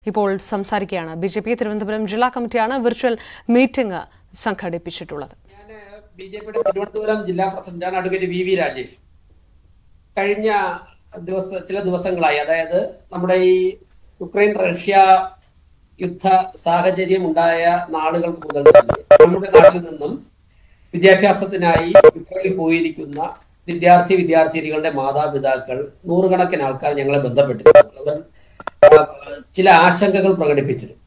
ഇപ്പോൾ സംസാരിക്കുകയാണ് B J P Thiruvananthapuram ജില്ലാ കമ്മിറ്റിയാണ് വിർച്വൽ മീറ്റിംഗ് സംഘടിപ്പിച്ചിട്ടുള്ളത് ഞാൻ ബി ജെ പിയുടെ തിരുവനന്തപുരം ജില്ലാ പ്രസിഡന്റാണ് അഡ്വക്കേറ്റ് വി വി രാജേഷ് കഴിഞ്ഞ ദിവസ ചില ദിവസങ്ങളായി അതായത് നമ്മുടെ ഈ യുക്രൈൻ റഷ്യ യുദ്ധ സാഹചര്യം ഉണ്ടായ നാളുകൾക്ക് മുതൽ തന്നെ നമ്മുടെ നാട്ടിൽ നിന്നും വിദ്യാഭ്യാസത്തിനായി യുക്രൈനിൽ പോയിരിക്കുന്ന വിദ്യാർത്ഥി വിദ്യാർത്ഥിനികളുടെ മാതാപിതാക്കൾ നൂറുകണക്കിന് ആൾക്കാർ ഞങ്ങളെ ബന്ധപ്പെട്ടിരുന്നു അവർ ആ, ചില ആശങ്കകൾ പ്രകടിപ്പിച്ചിരുന്നു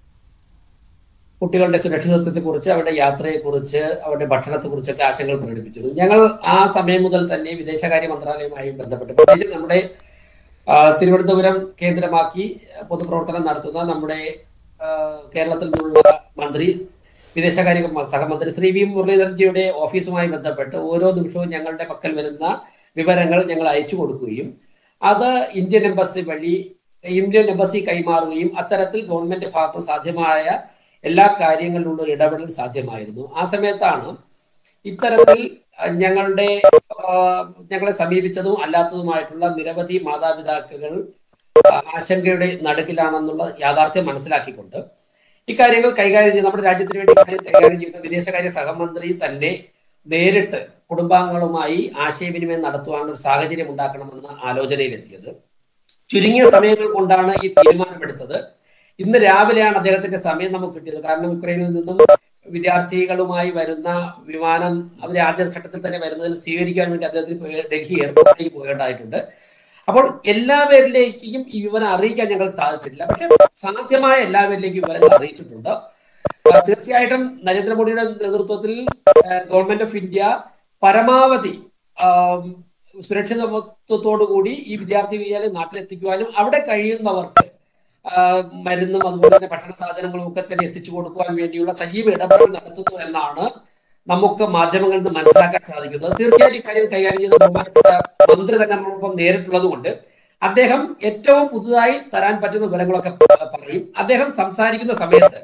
കുട്ടികളുടെ സുരക്ഷിതത്വത്തെക്കുറിച്ച് അവരുടെ യാത്രയെക്കുറിച്ച് അവരുടെ ഭക്ഷണത്തെക്കുറിച്ചൊക്കെ ആശങ്കകൾ പ്രകടിപ്പിച്ചിരുന്നു ഞങ്ങൾ ആ സമയം മുതൽ തന്നെ വിദേശകാര്യ മന്ത്രാലയവുമായി ബന്ധപ്പെട്ട് പ്രത്യേകിച്ച് നമ്മുടെ ആ, തിരുവനന്തപുരം കേന്ദ്രമാക്കി പൊതുപ്രവർത്തനം നടത്തുന്ന നമ്മുടെ ആ, കേരളത്തിൽ നിന്നുള്ള മന്ത്രി വിദേശകാര്യ സഹമന്ത്രി ശ്രീ വി മുരളീധരൻജിയുടെ ഓഫീസുമായി ബന്ധപ്പെട്ട് ഓരോ നിമിഷവും ഞങ്ങളുടെ പക്കൽ വരുന്ന വിവരങ്ങൾ ഞങ്ങൾ അയച്ചു കൊടുക്കുകയും അത് ഇന്ത്യൻ എംബസി വഴി ഇന്ത്യൻ എംബസി കൈമാറുകയും അത്തരത്തിൽ ഗവൺമെന്റ് ഭാഗത്ത് സാധ്യമായ എല്ലാ കാര്യങ്ങളിലുള്ള ഒരു ഇടപെടൽ സാധ്യമായിരുന്നു ആ സമയത്താണ് ഇത്തരത്തിൽ അഹ്, ഞങ്ങളുടെ ആഹ്, ഞങ്ങളെ സമീപിച്ചതും അല്ലാത്തതുമായിട്ടുള്ള നിരവധി മാതാപിതാക്കൾ ആഹ്, ആശങ്കയുടെ നടുക്കിലാണെന്നുള്ള യാഥാർത്ഥ്യം മനസ്സിലാക്കിക്കൊണ്ട് ഇക്കാര്യങ്ങൾ കൈകാര്യം ചെയ്ത് നമ്മുടെ രാജ്യത്തിന് വേണ്ടി ഇക്കാര്യം കൈകാര്യം ചെയ്ത വിദേശകാര്യ സഹമന്ത്രി തന്നെ നേരിട്ട് കുടുംബാംഗങ്ങളുമായി ആശയവിനിമയം നടത്തുവാനുള്ള ഒരു സാഹചര്യം ഉണ്ടാക്കണമെന്ന ആലോചനയിലെത്തിയത് ചുരുങ്ങിയ സമയങ്ങൾ കൊണ്ടാണ് ഈ തീരുമാനമെടുത്തത് ഇന്ന് രാവിലെയാണ് അദ്ദേഹത്തിന്റെ സമയം നമുക്ക് കിട്ടിയത് കാരണം യുക്രൈനിൽ നിന്നും വിദ്യാർത്ഥികളുമായി വരുന്ന വിമാനം അവർ ആദ്യ ഘട്ടത്തിൽ തന്നെ വരുന്നതിൽ സ്വീകരിക്കാൻ വേണ്ടി അദ്ദേഹത്തിന് പോയ- ഡൽഹി എയർപോർട്ടിലേക്ക് പോകേണ്ടതായിട്ടുണ്ട് അപ്പോൾ എല്ലാവരിലേക്കും ഈ വിവരം അറിയിക്കാൻ ഞങ്ങൾക്ക് സാധിച്ചിട്ടില്ല പക്ഷെ സാധ്യമായ എല്ലാവരിലേക്കും വിവരങ്ങൾ അറിയിച്ചിട്ടുണ്ട് ആ, തീർച്ചയായിട്ടും നരേന്ദ്രമോദിയുടെ നേതൃത്വത്തിൽ ഗവൺമെന്റ് ഓഫ് ഇന്ത്യ പരമാവധി ആം, സുരക്ഷിതത്വത്തോടു കൂടി ഈ വിദ്യാർത്ഥി വിദ്യാലയം നാട്ടിലെത്തിക്കുവാനും അവിടെ കഴിയുന്നവർക്ക് ആ, മരുന്നും അതുപോലെ തന്നെ ഭക്ഷണ സാധനങ്ങളും ഒക്കെ തന്നെ എത്തിച്ചു കൊടുക്കുവാൻ വേണ്ടിയുള്ള സജീവ ഇടപെടൽ നടത്തുന്നു എന്നാണ് നമുക്ക് മാധ്യമങ്ങളിൽ നിന്ന് മനസ്സിലാക്കാൻ സാധിക്കുന്നത് തീർച്ചയായിട്ടും ഇക്കാര്യം കൈകാര്യം ചെയ്ത ബഹുമാനപ്പെട്ട മന്ത്രി തന്നെ നമ്മളൊപ്പം നേരിട്ടുള്ളത് കൊണ്ട് അദ്ദേഹം ഏറ്റവും പുതുതായി തരാൻ പറ്റുന്ന വിവരങ്ങളൊക്കെ പ- പറയും അദ്ദേഹം സംസാരിക്കുന്ന സമയത്ത്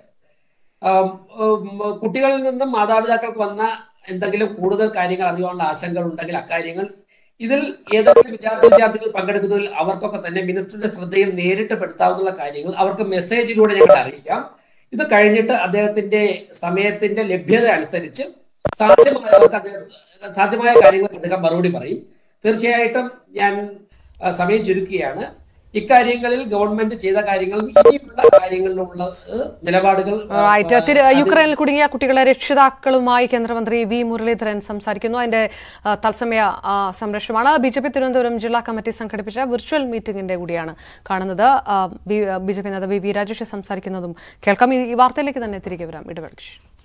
ആം, ഉം, കുട്ടികളിൽ നിന്നും മാതാപിതാക്കൾക്ക് വന്ന എന്തെങ്കിലും കൂടുതൽ കാര്യങ്ങൾ അറിയാനുള്ള ആശങ്കകൾ ഉണ്ടെങ്കിൽ അക്കാര്യങ്ങൾ ഇതിൽ ഏതെങ്കിലും വിദ്യാർത്ഥി വിദ്യാർത്ഥികൾ പങ്കെടുക്കുന്നതിൽ അവർക്കൊക്കെ തന്നെ മിനിസ്റ്ററുടെ ശ്രദ്ധയിൽ നേരിട്ട് പെടുത്താവുന്ന കാര്യങ്ങൾ അവർക്ക് മെസ്സേജിലൂടെ ഞങ്ങൾ അറിയിക്കാം ഇത് കഴിഞ്ഞിട്ട് അദ്ദേഹത്തിന്റെ സമയത്തിന്റെ ലഭ്യത അനുസരിച്ച് സാധ്യമായവർക്ക് അദ്ദേഹം സാധ്യമായ കാര്യങ്ങൾക്ക് അദ്ദേഹം മറുപടി പറയും തീർച്ചയായിട്ടും ഞാൻ ആ, സമയം ചുരുക്കുകയാണ് ഇക്കാര്യങ്ങളിൽ ഗവൺമെന്റ് ചെയ്ത കാര്യങ്ങളും ഇനിയുള്ള കാര്യങ്ങളിലുള്ള ഏഹ്, നിലപാടുകൾ ആ, റൈറ്റ് തിരു അത് യുക്രൈനിൽ കുടുങ്ങിയ കുട്ടികളെ രക്ഷിതാക്കളുമായി കേന്ദ്രമന്ത്രി വി മുരളീധരൻ സംസാരിക്കുന്നു അതിന്റെ ആ, തത്സമയ ആ, സംരക്ഷണമാണ് ബി ജെ പി തിരുവനന്തപുരം ജില്ലാ കമ്മിറ്റി സംഘടിപ്പിച്ച വിർച്വൽ മീറ്റിംഗിന്റെ കൂടിയാണ് കാണുന്നത് ബി ജെ പി നേതാവ് വി വി രാജേഷ് സംസാരിക്കുന്നതും കേൾക്കാം ഈ ഈ വാർത്തയിലേക്ക് തന്നെ തിരികെ വരാം ഇടവേള